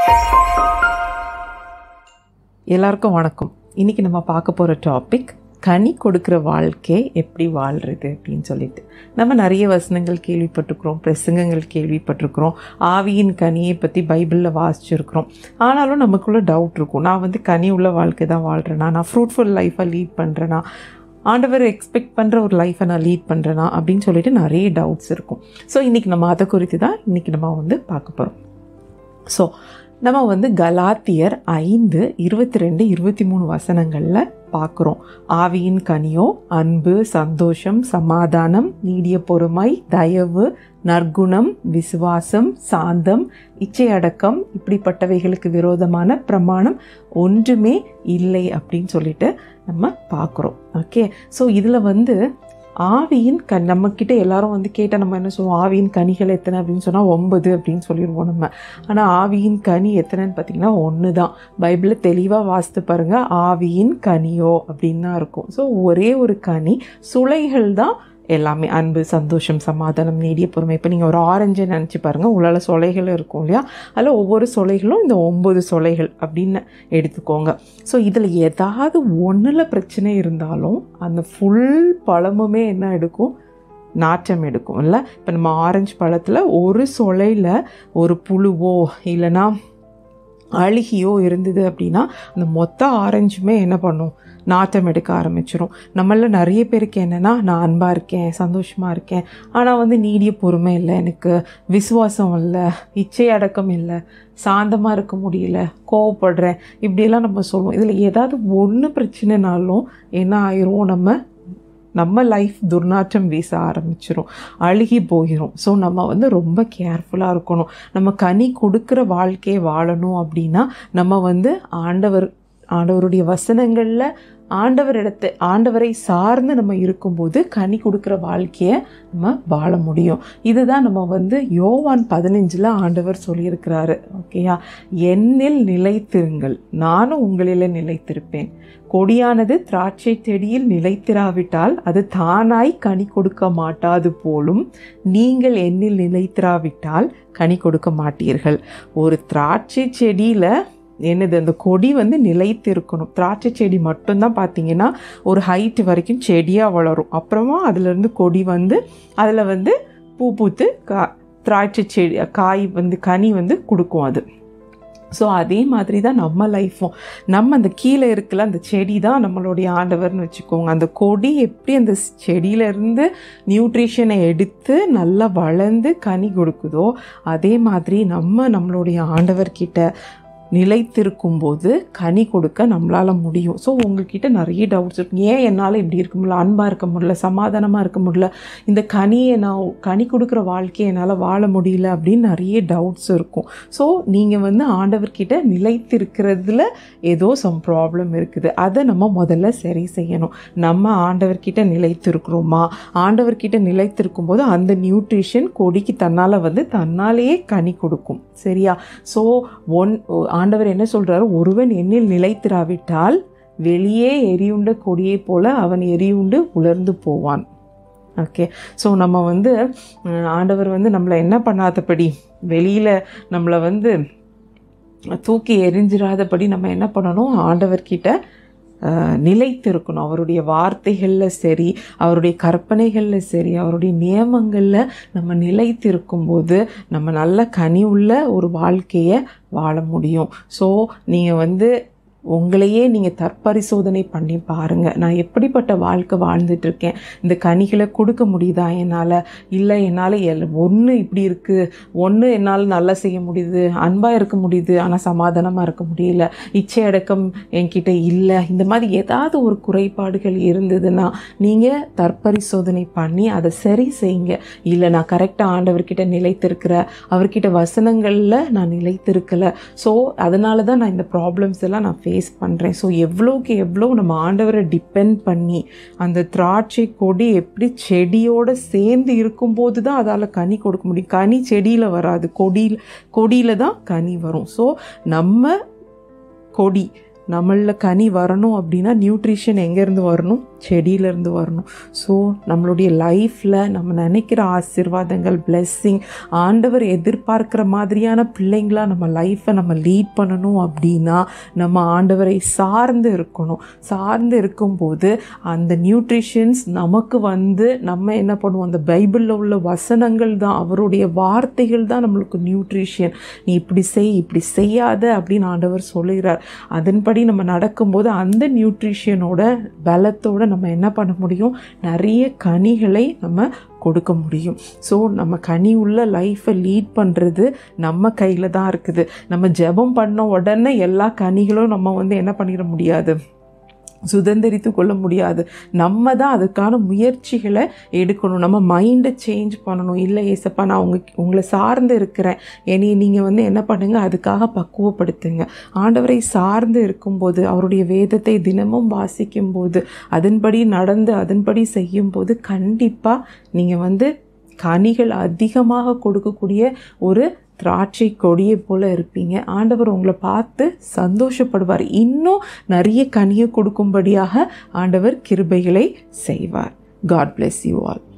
எல்லாருக்கும் வணக்கம் இன்றைக்கி நம்ம பார்க்க போகிற டாபிக் கனி கொடுக்குற வாழ்க்கை எப்படி வாழ்கிறது அப்படின்னு சொல்லிட்டு நம்ம நிறைய வசனங்கள் கேள்விப்பட்டிருக்கிறோம் பிரசங்கங்கள் கேள்விப்பட்டிருக்கிறோம் ஆவியின் கனியை பற்றி பைபிளில் வாசிச்சிருக்கிறோம் ஆனாலும் நமக்குள்ளே டவுட் இருக்கும் நான் வந்து கனி உள்ள வாழ்க்கை தான் வாழ்கிறேனா நான் ஃப்ரூட்ஃபுல் லைஃப்பை லீட் பண்ணுறேனா ஆண்டவர் எக்ஸ்பெக்ட் பண்ணுற ஒரு லைஃப்பை நான் லீட் பண்ணுறேனா அப்படின்னு சொல்லிட்டு நிறைய டவுட்ஸ் இருக்கும் ஸோ இன்றைக்கி நம்ம அதை குறித்து தான் இன்றைக்கி நம்ம வந்து பார்க்க போகிறோம் ஸோ நம்ம வந்து கலாத்தியர் ஐந்து இருபத்தி ரெண்டு இருபத்தி மூணு வசனங்களில் பார்க்குறோம் ஆவியின் கனியோ அன்பு சந்தோஷம் சமாதானம் நீடிய பொறுமை தயவு நற்குணம் விசுவாசம் சாந்தம் இச்சையடக்கம் இப்படிப்பட்டவைகளுக்கு விரோதமான பிரமாணம் ஒன்றுமே இல்லை அப்படின்னு சொல்லிட்டு நம்ம பார்க்குறோம் ஓகே ஸோ இதில் வந்து ஆவியின் கண் நம்மக்கிட்ட எல்லாரும் வந்து கேட்டால் நம்ம என்ன சொல்லுவோம் ஆவியின் கனிகள் எத்தனை அப்படின்னு சொன்னால் ஒன்பது அப்படின்னு சொல்லிடுவோம் நம்ம ஆனால் ஆவியின் கனி எத்தனைன்னு பார்த்தீங்கன்னா ஒன்று தான் பைபிளில் தெளிவாக வாசித்து பாருங்கள் ஆவியின் கனியோ அப்படின்னு தான் இருக்கும் ஸோ ஒரே ஒரு கனி சுளைகள் தான் எல்லாமே அன்பு சந்தோஷம் சமாதானம் நீடிய பொறுமை இப்போ நீங்கள் ஒரு ஆரஞ்சை நினச்சி பாருங்கள் உள்ளால சொலைகள் இருக்கும் இல்லையா அதில் ஒவ்வொரு சொலைகளும் இந்த ஒம்பது சொலைகள் அப்படின்னு எடுத்துக்கோங்க ஸோ இதில் ஏதாவது ஒன்றில் பிரச்சனை இருந்தாலும் அந்த ஃபுல் பழமுமே என்ன எடுக்கும் நாற்றம் எடுக்கும் இல்லை இப்போ நம்ம ஆரஞ்சு பழத்தில் ஒரு சொலையில் ஒரு புழுவோ இல்லைன்னா அழுகியோ இருந்தது அப்படின்னா அந்த மொத்த ஆரஞ்சுமே என்ன பண்ணும் நாட்டம் எடுக்க ஆரம்பிச்சிரும் நம்மள நிறைய பேருக்கு என்னென்னா நான் அன்பாக இருக்கேன் சந்தோஷமாக இருக்கேன் ஆனால் வந்து நீடிய பொறுமை இல்லை எனக்கு விசுவாசம் இல்லை இச்சை அடக்கம் இல்லை சாந்தமாக இருக்க முடியல கோவப்படுறேன் இப்படியெல்லாம் நம்ம சொல்லுவோம் இதில் ஏதாவது ஒன்று பிரச்சனைனாலும் என்ன ஆயிரும் நம்ம நம்ம லைஃப் துர்நாற்றம் வீச ஆரம்பிச்சிரும் அழுகி போயிடும் ஸோ நம்ம வந்து ரொம்ப கேர்ஃபுல்லாக இருக்கணும் நம்ம கனி கொடுக்குற வாழ்க்கையை வாழணும் அப்படின்னா நம்ம வந்து ஆண்டவர் ஆண்டவருடைய வசனங்களில் ஆண்டவரிடத்தை ஆண்டவரை சார்ந்து நம்ம இருக்கும்போது கனி கொடுக்குற வாழ்க்கையை நம்ம வாழ முடியும் இதுதான் நம்ம வந்து யோவான் பதினஞ்சில் ஆண்டவர் சொல்லியிருக்கிறாரு ஓகேயா என்னில் நிலைத்திருங்கள் நானும் உங்களில் நிலைத்திருப்பேன் கொடியானது திராட்சை செடியில் நிலைத்திராவிட்டால் அது தானாய் கனி கொடுக்க மாட்டாது போலும் நீங்கள் என்னில் நிலைத்திராவிட்டால் கனி கொடுக்க மாட்டீர்கள் ஒரு திராட்சை செடியில் என்னது அந்த கொடி வந்து நிலைத்து இருக்கணும் திராட்சை செடி மட்டும்தான் பார்த்தீங்கன்னா ஒரு ஹைட் வரைக்கும் செடியாக வளரும் அப்புறமா அதுலேருந்து கொடி வந்து அதில் வந்து பூ பூத்து கா திராட்சை செடி காய் வந்து கனி வந்து கொடுக்கும் அது ஸோ அதே மாதிரி தான் நம்ம லைஃப்பும் நம்ம அந்த கீழே இருக்கல அந்த செடி தான் நம்மளுடைய ஆண்டவர்னு வச்சுக்கோங்க அந்த கொடி எப்படி அந்த செடியிலேருந்து நியூட்ரிஷனை எடுத்து நல்லா வளர்ந்து கனி கொடுக்குதோ அதே மாதிரி நம்ம நம்மளுடைய ஆண்டவர்கிட்ட நிலைத்திருக்கும் போது கனி கொடுக்க நம்மளால் முடியும் ஸோ உங்ககிட்ட நிறைய டவுட்ஸ் இருக்கும் ஏன் என்னால் இப்படி இருக்க முடியல அன்பாக இருக்க முடியல சமாதானமாக இருக்க முடியல இந்த கனியை நான் கனி கொடுக்குற வாழ்க்கையை என்னால் வாழ முடியல அப்படின்னு நிறைய டவுட்ஸ் இருக்கும் ஸோ நீங்கள் வந்து ஆண்டவர்கிட்ட நிலைத்திருக்கிறதுல ஏதோ சம் ப்ராப்ளம் இருக்குது அதை நம்ம முதல்ல சரி செய்யணும் நம்ம ஆண்டவர்கிட்ட நிலைத்திருக்கிறோமா ஆண்டவர்கிட்ட நிலைத்திருக்கும் போது அந்த நியூட்ரிஷன் கொடிக்கு தன்னால் வந்து தன்னாலேயே கனி கொடுக்கும் சரியா ஸோ ஒன் ஆண்டவர் என்ன சொல்கிறாரு ஒருவன் எண்ணில் நிலைத்திராவிட்டால் வெளியே எரியுண்ட கொடியைப் போல அவன் எரியுண்டு உலர்ந்து போவான் ஓகே ஸோ நம்ம வந்து ஆண்டவர் வந்து நம்மளை என்ன பண்ணாதபடி வெளியில் நம்மளை வந்து தூக்கி எரிஞ்சிடாதபடி நம்ம என்ன பண்ணணும் ஆண்டவர்கிட்ட நிலைத்திருக்கணும் அவருடைய வார்த்தைகளில் சரி அவருடைய கற்பனைகளில் சரி அவருடைய நியமங்களில் நம்ம நிலைத்திருக்கும்போது நம்ம நல்ல கனி உள்ள ஒரு வாழ்க்கையை வாழ முடியும் ஸோ நீங்கள் வந்து உங்களையே நீங்கள் தற்பரிசோதனை பண்ணி பாருங்கள் நான் எப்படிப்பட்ட வாழ்க்கை வாழ்ந்துட்டுருக்கேன் இந்த கனிகளை கொடுக்க முடியுதா என்னால் இல்லை என்னால் எல் ஒன்று இப்படி இருக்குது ஒன்று என்னால் நல்லா செய்ய முடியுது அன்பாக இருக்க முடியுது ஆனால் சமாதானமாக இருக்க முடியல இச்சை அடக்கம் என்கிட்ட இல்லை இந்த மாதிரி ஏதாவது ஒரு குறைபாடுகள் இருந்ததுன்னா நீங்கள் தற்பரிசோதனை பண்ணி அதை சரி செய்யுங்க இல்லை நான் கரெக்டாக ஆண்டவர்கிட்ட நிலைத்திருக்கிற அவர்கிட்ட வசனங்களில் நான் நிலைத்திருக்கலை ஸோ அதனால தான் நான் இந்த ப்ராப்ளம்ஸ் எல்லாம் நான் ஃபேஸ் பண்ணுறேன் ஸோ எவ்வளோக்கு எவ்வளோ நம்ம ஆண்டவரை டிபெண்ட் பண்ணி அந்த திராட்சை கொடி எப்படி செடியோடு சேர்ந்து இருக்கும்போது தான் அதால் கனி கொடுக்க முடியும் கனி செடியில் வராது கொடியில் கொடியில் தான் கனி வரும் ஸோ நம்ம கொடி நம்மளில் கனி வரணும் அப்படின்னா நியூட்ரிஷன் எங்கேருந்து வரணும் செடியிலேருந்து வரணும் ஸோ நம்மளுடைய லைஃப்பில் நம்ம நினைக்கிற ஆசிர்வாதங்கள் பிளெஸ்ஸிங் ஆண்டவர் எதிர்பார்க்குற மாதிரியான பிள்ளைங்களா நம்ம லைஃப்பை நம்ம லீட் பண்ணணும் அப்படின்னா நம்ம ஆண்டவரை சார்ந்து இருக்கணும் சார்ந்து இருக்கும்போது அந்த நியூட்ரிஷன்ஸ் நமக்கு வந்து நம்ம என்ன பண்ணுவோம் அந்த பைபிளில் உள்ள வசனங்கள் தான் அவருடைய வார்த்தைகள் தான் நம்மளுக்கு நியூட்ரிஷன் நீ இப்படி செய் இப்படி செய்யாத அப்படின்னு ஆண்டவர் சொல்லுகிறார் அதன்படி நம்ம நடக்கும்போது அந்த நியூட்ரிஷனோட பலத்தோட நம்ம என்ன பண்ண முடியும் நிறைய கனிகளை நம்ம கொடுக்க முடியும் ஸோ நம்ம கனி உள்ள லைஃப்பை லீட் பண்ணுறது நம்ம கையில் தான் இருக்குது நம்ம ஜெபம் பண்ண உடனே எல்லா கனிகளும் நம்ம வந்து என்ன பண்ணிட முடியாது சுதந்திரித்து கொள்ள முடியாது நம்ம தான் அதுக்கான முயற்சிகளை எடுக்கணும் நம்ம மைண்டை சேஞ்ச் பண்ணணும் இல்லை ஏசப்பா நான் உங்க உங்களை சார்ந்து இருக்கிறேன் என்னைய நீங்கள் வந்து என்ன பண்ணுங்க அதுக்காக பக்குவப்படுத்துங்க ஆண்டவரை சார்ந்து இருக்கும்போது அவருடைய வேதத்தை தினமும் வாசிக்கும்போது அதன்படி நடந்து அதன்படி செய்யும்போது கண்டிப்பாக நீங்கள் வந்து கனிகள் அதிகமாக கொடுக்கக்கூடிய ஒரு திராட்சை கொடியை போல இருப்பீங்க ஆண்டவர் உங்களை பார்த்து சந்தோஷப்படுவார் இன்னும் நிறைய கனியை கொடுக்கும்படியாக ஆண்டவர் கிருபைகளை செய்வார் காட் bless யூ ஆல்